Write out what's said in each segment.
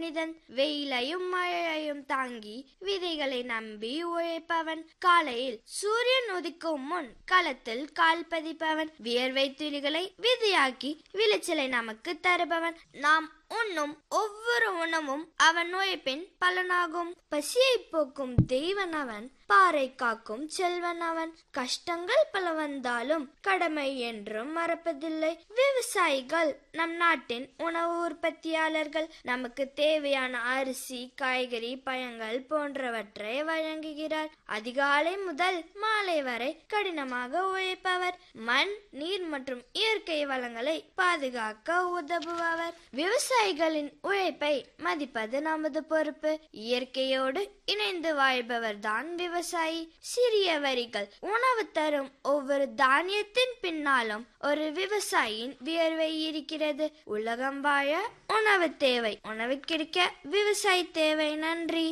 மனிதன் வெயிலையும் மழையையும் தாங்கி விதைகளை நம்பி உழைப்பவன் காலையில் சூரியன் உதிக்கும் முன் களத்தில் கால் பதிப்பவன் வியர்வை துளிகளை விதையாக்கி விளைச்சலை நமக்கு தருபவன் நாம் உண்ணும் ஒவ்வொரு உணவும் அவன் உழைப்பின் பலனாகும் பசியை போக்கும் தெய்வன் அவன் பாறை காக்கும் செல்வன் அவன் கஷ்டங்கள் பல வந்தாலும் கடமை என்றும் மறப்பதில்லை விவசாயிகள் நம் நாட்டின் உணவு உற்பத்தியாளர்கள் நமக்கு தேவையான அரிசி காய்கறி பழங்கள் போன்றவற்றை வழங்குகிறார் அதிகாலை முதல் மாலை வரை கடினமாக உழைப்பவர் மண் நீர் மற்றும் இயற்கை வளங்களை பாதுகாக்க உதவுபவர் விவசாயிகளின் உழைப்பை மதிப்பது நமது பொறுப்பு இயற்கையோடு இணைந்து வாழ்பவர் தான் விவசாயி சிறிய வரிகள் உணவு தரும் ஒவ்வொரு தானியத்தின் பின்னாலும் ஒரு விவசாயியின் வியர்வை இருக்கிறது உலகம் வாழ உணவு தேவை உணவு கிடைக்க விவசாயி தேவை நன்றி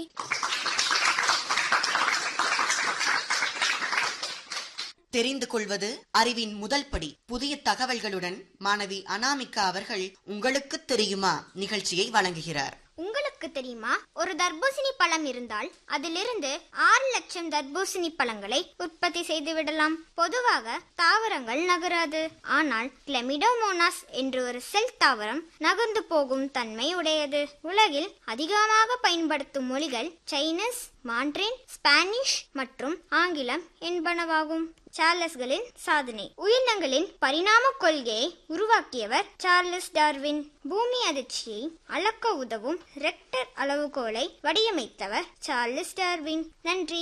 தெரிந்து கொள்வது அறிவின் முதல் படி புதிய தகவல்களுடன் மாணவி அனாமிகா அவர்கள் உங்களுக்கு தெரியுமா நிகழ்ச்சியை வழங்குகிறார் உங்களுக்கு தெரியுமா ஒரு தர்பூசணி பழம் இருந்தால் அதிலிருந்து ஆறு லட்சம் தர்பூசணி பழங்களை உற்பத்தி செய்து விடலாம் பொதுவாக தாவரங்கள் நகராது ஆனால் கிளமிடோமோனாஸ் என்று ஒரு செல் தாவரம் நகர்ந்து போகும் தன்மை உடையது உலகில் அதிகமாக பயன்படுத்தும் மொழிகள் சைனீஸ் மாண்ட்ரின் ஸ்பானிஷ் மற்றும் ஆங்கிலம் என்பனவாகும் சார்லஸ்களின் சாதனை உயிரினங்களின் பரிணாம கொள்கையை உருவாக்கியவர் சார்லஸ் டார்வின் பூமி அதிர்ச்சியை அளக்க உதவும் ரெக்டர் அளவுகோலை வடிவமைத்தவர் சார்லஸ் டார்வின் நன்றி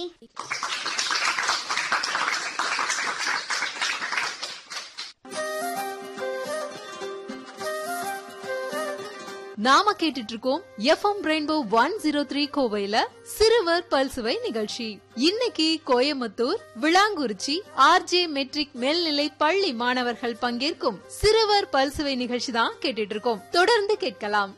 நாம கேட்டுட்டு இருக்கோம் FM rainbow one zero three கோவையில சிறுவர் பல்சுவை நிகழ்ச்சி இன்னைக்கு கோயம்புத்தூர் விளாங்குறிச்சி ஆர்ஜே மெட்ரிக் மேல்நிலை பள்ளி மாணவர்கள் பங்கேற்கும் சிறுவர் பல்சுவை நிகழ்ச்சி தான் கேட்டுட்டு இருக்கோம் தொடர்ந்து கேட்கலாம்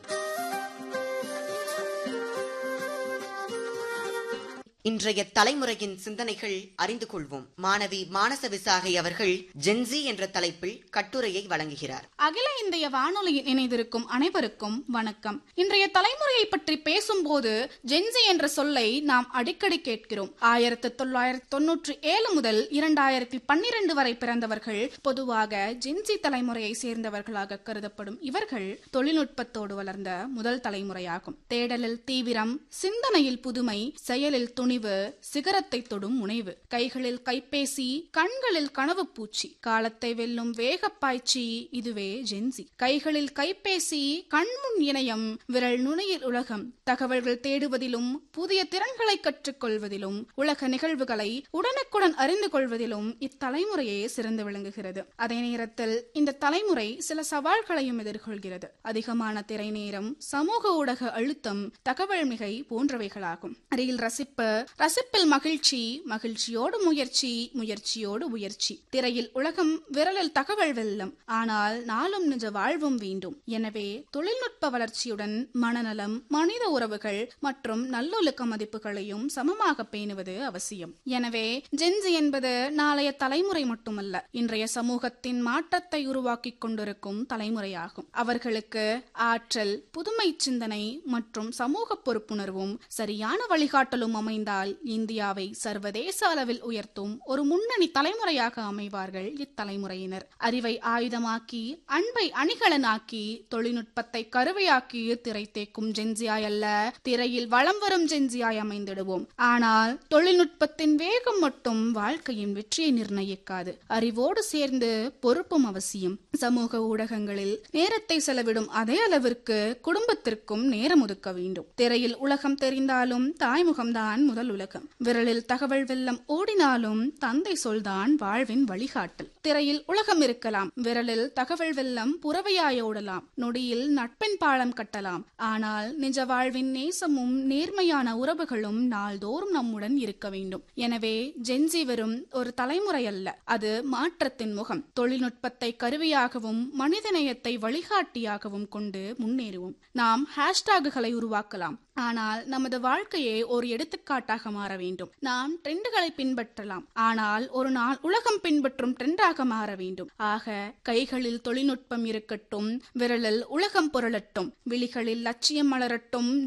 இன்றைய தலைமுறையின் சிந்தனைகள் அறிந்து கொள்வோம் மாணவி மானச விசாகை அவர்கள் ஜென்சி என்ற தலைப்பில் கட்டுரையை வழங்குகிறார் அகில இந்திய வானொலியில் இணைந்திருக்கும் அனைவருக்கும் வணக்கம் இன்றைய தலைமுறையை பற்றி பேசும்போது ஜென்சி என்ற சொல்லை நாம் அடிக்கடி கேட்கிறோம் ஆயிரத்தி தொள்ளாயிரத்தி தொன்னூற்றி ஏழு முதல் இரண்டாயிரத்தி பன்னிரண்டு வரை பிறந்தவர்கள் பொதுவாக ஜென்சி தலைமுறையை சேர்ந்தவர்களாக கருதப்படும் இவர்கள் தொழில்நுட்பத்தோடு வளர்ந்த முதல் தலைமுறையாகும் தேடலில் தீவிரம் சிந்தனையில் புதுமை செயலில் துணிவு சிகரத்தை தொடும் முனைவு கைகளில் கைபேசி கண்களில் கனவு பூச்சி காலத்தை வெல்லும் வேகப்பாய்ச்சி இதுவே ஜென்சி கைகளில் கைபேசி கண்முன் இணையம் விரல் நுனியில் உலகம் தகவல்கள் தேடுவதிலும் புதிய திறன்களை கற்றுக்கொள்வதிலும் உலக நிகழ்வுகளை உடனுக்குடன் அறிந்து கொள்வதிலும் இத்தலைமுறையே சிறந்து விளங்குகிறது அதே நேரத்தில் இந்த தலைமுறை சில சவால்களையும் எதிர்கொள்கிறது அதிகமான திரை நேரம் சமூக ஊடக அழுத்தம் தகவல் மிகை போன்றவைகளாகும் ரீல் ரசிப்பு ரசிப்பில் மகிழ்ச்சி மகிழ்ச்சியோடு முயற்சி முயற்சியோடு உயர்ச்சி திரையில் உலகம் விரலில் தகவல் வெல்லம் ஆனால் நாளும் நிஜ வாழ்வும் வேண்டும் எனவே தொழில்நுட்ப வளர்ச்சியுடன் மனநலம் மனித உறவுகள் மற்றும் நல்லொழுக்க மதிப்புகளையும் சமமாக பேணுவது அவசியம் எனவே ஜென்சி என்பது நாளைய தலைமுறை மட்டுமல்ல இன்றைய சமூகத்தின் மாற்றத்தை உருவாக்கி கொண்டிருக்கும் தலைமுறையாகும் அவர்களுக்கு ஆற்றல் புதுமை சிந்தனை மற்றும் சமூக பொறுப்புணர்வும் சரியான வழிகாட்டலும் அமைந்தால் இந்தியாவை சர்வதேச அளவில் உயர்த்தும் ஒரு முன்னணி தலைமுறையாக அமைவார்கள் இத்தலைமுறையினர் அறிவை ஆயுதமாக்கி அன்பை அணிகலனாக்கி தொழில்நுட்பத்தை கருவையாக்கி திரை தேக்கும் ஜென்சியாய் அல்ல திரையில் வளம் வரும் ஜென்சியாய் அமைந்திடுவோம் ஆனால் தொழில்நுட்பத்தின் வேகம் மட்டும் வாழ்க்கையின் வெற்றியை நிர்ணயிக்காது அறிவோடு சேர்ந்து பொறுப்பும் அவசியம் சமூக ஊடகங்களில் நேரத்தை செலவிடும் அதே அளவிற்கு குடும்பத்திற்கும் நேரம் ஒதுக்க வேண்டும் திரையில் உலகம் தெரிந்தாலும் தாய்முகம்தான் முதல் உலகம் விரலில் தகவல் வெள்ளம் ஓடினாலும் தந்தை சொல்தான் வாழ்வின் வழிகாட்டல் திரையில் உலகம் இருக்கலாம் விரலில் தகவல் வெள்ளம் புறவையாய் ஓடலாம் நொடியில் நட்பின் பாலம் கட்டலாம் ஆனால் நிஜ வாழ்வின் நேசமும் நேர்மையான உறவுகளும் நாள்தோறும் நம்முடன் இருக்க வேண்டும் எனவே ஜென்சி வெறும் ஒரு தலைமுறை அல்ல அது மாற்றத்தின் முகம் தொழில்நுட்பத்தை கருவியாகவும் மனிதநேயத்தை வழிகாட்டியாகவும் கொண்டு முன்னேறுவோம் நாம் ஹேஷ்டாகுகளை உருவாக்கலாம் ஆனால் நமது வாழ்க்கையே ஒரு எடுத்துக்காட்டாக மாற வேண்டும் நாம் ட்ரெண்டுகளை பின்பற்றலாம் ஆனால் ஒரு நாள் உலகம் பின்பற்றும் ட்ரெண்டாக மாற வேண்டும் ஆக கைகளில் தொழில்நுட்பம் இருக்கட்டும் விரலில் உலகம் புரளட்டும் விழிகளில் லட்சியம் மலரட்டும்